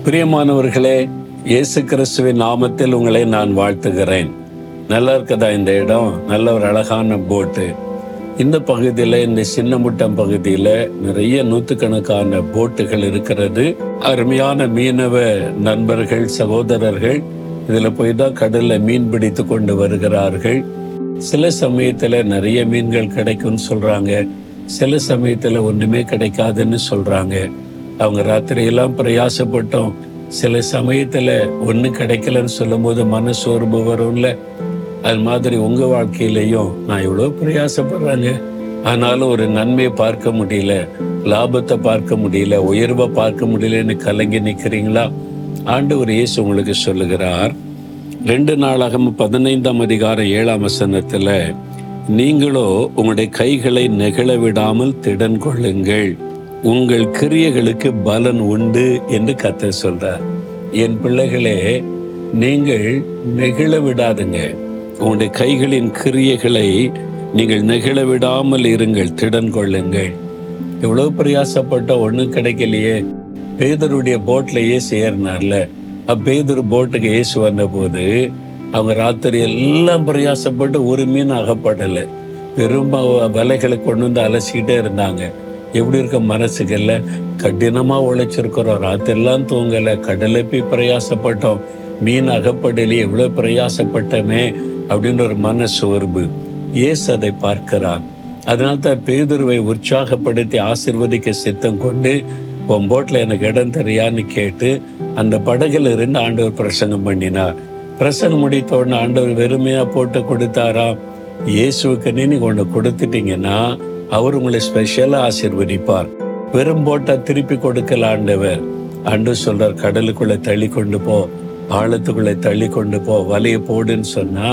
பிரியமானவர்களே இயேசு கிறிஸ்துவின் நாமத்தில் உங்களை நான் வாழ்த்துகிறேன் நல்லா இருக்கதா இந்த இடம் நல்ல ஒரு அழகான போட்டு இந்த பகுதியில் இந்த சின்ன முட்டம் பகுதியில் நிறைய நூற்றுக்கணக்கான போட்டுகள் இருக்கிறது அருமையான மீனவ நண்பர்கள் சகோதரர்கள் இதில் போய் தான் கடலில் மீன் பிடித்து கொண்டு வருகிறார்கள் சில சமயத்தில் நிறைய மீன்கள் கிடைக்கும்னு சொல்கிறாங்க சில சமயத்தில் ஒன்றுமே கிடைக்காதுன்னு சொல்கிறாங்க அவங்க ராத்திரியெல்லாம் பிரயாசப்பட்டோம் சில சமயத்தில் ஒன்றும் கிடைக்கலன்னு சொல்லும்போது மன சோர்வு வரும்ல அது மாதிரி உங்கள் வாழ்க்கையிலையும் நான் இவ்வளோ பிரயாசப்படுறாங்க ஆனாலும் ஒரு நன்மையை பார்க்க முடியல லாபத்தை பார்க்க முடியல உயர்வை பார்க்க முடியலன்னு கலங்கி நிற்கிறீங்களா ஆண்டவர் இயேசு உங்களுக்கு சொல்லுகிறார் ரெண்டு நாளாகவும் பதினைந்தாம் அதிகாரம் ஏழாம் வசனத்துல நீங்களோ உங்களுடைய கைகளை நெகிழ விடாமல் திடன் கொள்ளுங்கள் உங்கள் கிரியைகளுக்கு பலன் உண்டு என்று கத்த சொல்றார் என் பிள்ளைகளே நீங்கள் நெகிழ விடாதுங்க உங்களுடைய கைகளின் கிரியைகளை நீங்கள் நெகிழ விடாமல் இருங்கள் திடன் கொள்ளுங்கள் எவ்வளவு பிரயாசப்பட்ட ஒண்ணும் கிடைக்கலையே பேதருடைய போட்ல ஏசு ஏறினார்ல அப்பேதர் போட்டுக்கு ஏசு வந்த போது அவங்க ராத்திரி எல்லாம் பிரயாசப்பட்டு ஒரு மீன் அகப்படலை பெரும் வலைகளை கொண்டு வந்து அலசிக்கிட்டே இருந்தாங்க எப்படி இருக்க மனசுக்கல்ல கடினமா உழைச்சிருக்கிறோம் ராத்திரெல்லாம் தூங்கல கடலை போய் பிரயாசப்பட்டோம் மீன் அகப்படலையே எவ்வளவு பிரயாசப்பட்டமே அப்படின்னு ஒரு மன சோர்வு இயேசு அதை பார்க்கிறார் அதனால தான் பேதுருவை உற்சாகப்படுத்தி ஆசிர்வதிக்க சித்தம் கொண்டு உன் போட்டில் எனக்கு இடம் தெரியான்னு கேட்டு அந்த படகுல இருந்து ஆண்டவர் பிரசங்கம் பண்ணினார் பிரசங்கம் முடித்த உடனே ஆண்டவர் வெறுமையா போட்டு கொடுத்தாராம் இயேசுவுக்கு நீங்க ஒன்று கொடுத்துட்டீங்கன்னா அவர் உங்களை ஸ்பெஷலா ஆசிர்வதிப்பார் வெறும் போட்டா திருப்பி கொடுக்கல ஆண்டவர் ஆண்டு சொல்றார் கடலுக்குள்ள தள்ளி கொண்டு போ ஆழத்துக்குள்ள தள்ளி கொண்டு போ வலையை போடுன்னு சொன்னா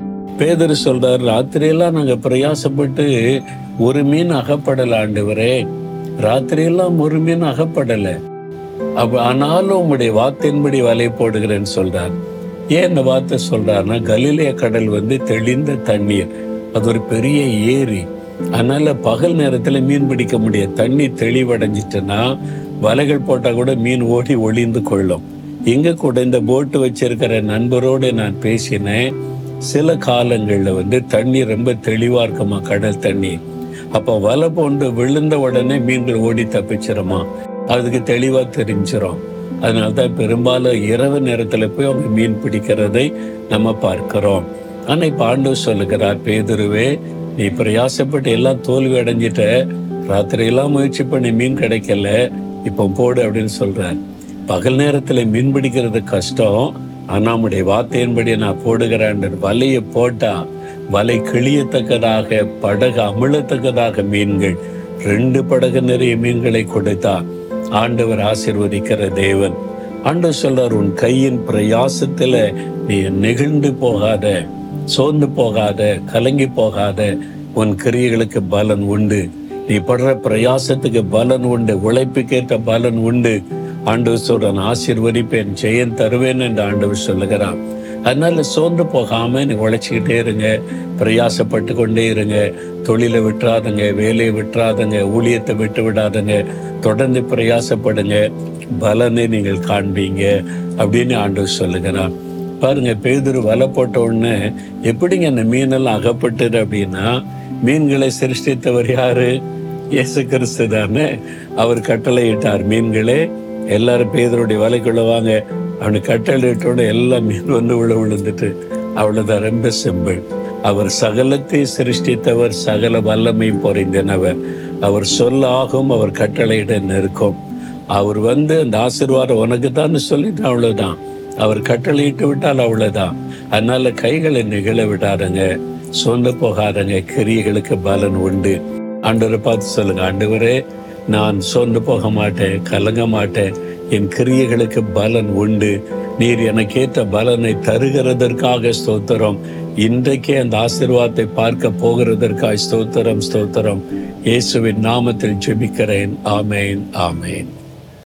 பேதர் சொல்றார் ராத்திரியெல்லாம் நாங்க பிரயாசப்பட்டு ஒரு மீன் அகப்படல ஆண்டவரே ராத்திரியெல்லாம் ஒரு மீன் அகப்படல அப்ப ஆனாலும் உங்களுடைய வார்த்தையின்படி வலை போடுகிறேன்னு சொல்றார் ஏன் இந்த வார்த்தை சொல்றாருன்னா கலிலேய கடல் வந்து தெளிந்த தண்ணீர் அது ஒரு பெரிய ஏரி அதனால பகல் நேரத்துல மீன் பிடிக்க முடியாது தண்ணி தெளிவடைஞ்சிட்டுன்னா வலைகள் போட்டா கூட மீன் ஓடி ஒளிந்து கொள்ளும் இங்க கூட இந்த போட்டு வச்சிருக்கிற நண்பரோடு நான் பேசினேன் சில காலங்கள்ல வந்து தண்ணி ரொம்ப தெளிவா இருக்குமா கடல் தண்ணி அப்போ வலை போன்று விழுந்த உடனே மீன்கள் ஓடி தப்பிச்சிருமா அதுக்கு தெளிவா தெரிஞ்சிரும் அதனால தான் பெரும்பாலும் இரவு நேரத்துல போய் அவங்க மீன் பிடிக்கிறதை நம்ம பார்க்கிறோம் ஆனா இப்ப ஆண்டவர் சொல்லுகிறார் பேதுருவே நீ பிரயாசப்பட்டு எல்லாம் தோல்வி அடைஞ்சிட்ட ராத்திரி எல்லாம் முயற்சி பண்ணி மீன் கிடைக்கல இப்போ போடு அப்படின்னு சொல்றார் பகல் நேரத்துல மீன் பிடிக்கிறது கஷ்டம் ஆனா நம்முடைய வார்த்தையின்படி நான் போடுகிறேன் வலையை போட்டா வலை கிளியத்தக்கதாக படகு அமிழத்தக்கதாக மீன்கள் ரெண்டு படகு நிறைய மீன்களை கொடுத்தா ஆண்டவர் ஆசிர்வதிக்கிற தேவன் ஆண்டவர் சொல்றார் உன் கையின் பிரயாசத்துல நீ நெகிழ்ந்து போகாத சோர்ந்து போகாத கலங்கி போகாத உன் கிரியைகளுக்கு பலன் உண்டு நீ படுற பிரயாசத்துக்கு பலன் உண்டு உழைப்புக்கேற்ற பலன் உண்டு ஆண்டவர் சொல்றான் ஆசீர்வதிப்பேன் ஜெயன் தருவேன் என்று ஆண்டவர் சொல்லுகிறான் அதனால சோர்ந்து போகாம நீ உழைச்சிக்கிட்டே இருங்க பிரயாசப்பட்டு கொண்டே இருங்க தொழிலை விட்டுறாதுங்க வேலையை விட்டுறாதுங்க ஊழியத்தை விட்டு விடாதுங்க தொடர்ந்து பிரயாசப்படுங்க பலனை நீங்கள் காண்பீங்க அப்படின்னு ஆண்டவர் சொல்லுகிறான் பாருங்க பேதுரு வலை போட்ட உடனே எப்படிங்க அந்த மீனெல்லாம் அகப்பட்டது அப்படின்னா மீன்களை சிருஷ்டித்தவர் யாரு இயேசு கிறிஸ்து தானே அவர் கட்டளையிட்டார் மீன்களே எல்லாரும் பேதருடைய வலைக்குள்ள வாங்க அவனு கட்டளையிட்டோட எல்லா மீன் வந்து உள்ள விழுந்துட்டு அவ்வளவுதான் ரொம்ப சிம்பிள் அவர் சகலத்தை சிருஷ்டித்தவர் சகல வல்லமை பொறிந்தனவர் அவர் சொல்லாகும் அவர் கட்டளையிட நிற்கும் அவர் வந்து அந்த ஆசீர்வாதம் உனக்கு தான் சொல்லிட்டு அவ்வளவுதான் அவர் கட்டளையிட்டு விட்டால் அவ்வளவுதான் அதனால கைகளை நிகழ விடாதங்க சொந்த போகாதங்க கிரியைகளுக்கு பலன் உண்டு ஆண்டவரை பார்த்து சொல்லுங்க ஆண்டவரே நான் சோர்ந்து போக மாட்டேன் கலங்க மாட்டேன் என் கிரியைகளுக்கு பலன் உண்டு நீர் எனக்கேற்ற பலனை தருகிறதற்காக ஸ்தோத்திரம் இன்றைக்கே அந்த ஆசீர்வாதத்தை பார்க்க போகிறதற்காக ஸ்தோத்திரம் ஸ்தோத்திரம் இயேசுவின் நாமத்தில் ஜெபிக்கிறேன் ஆமேன் ஆமேன்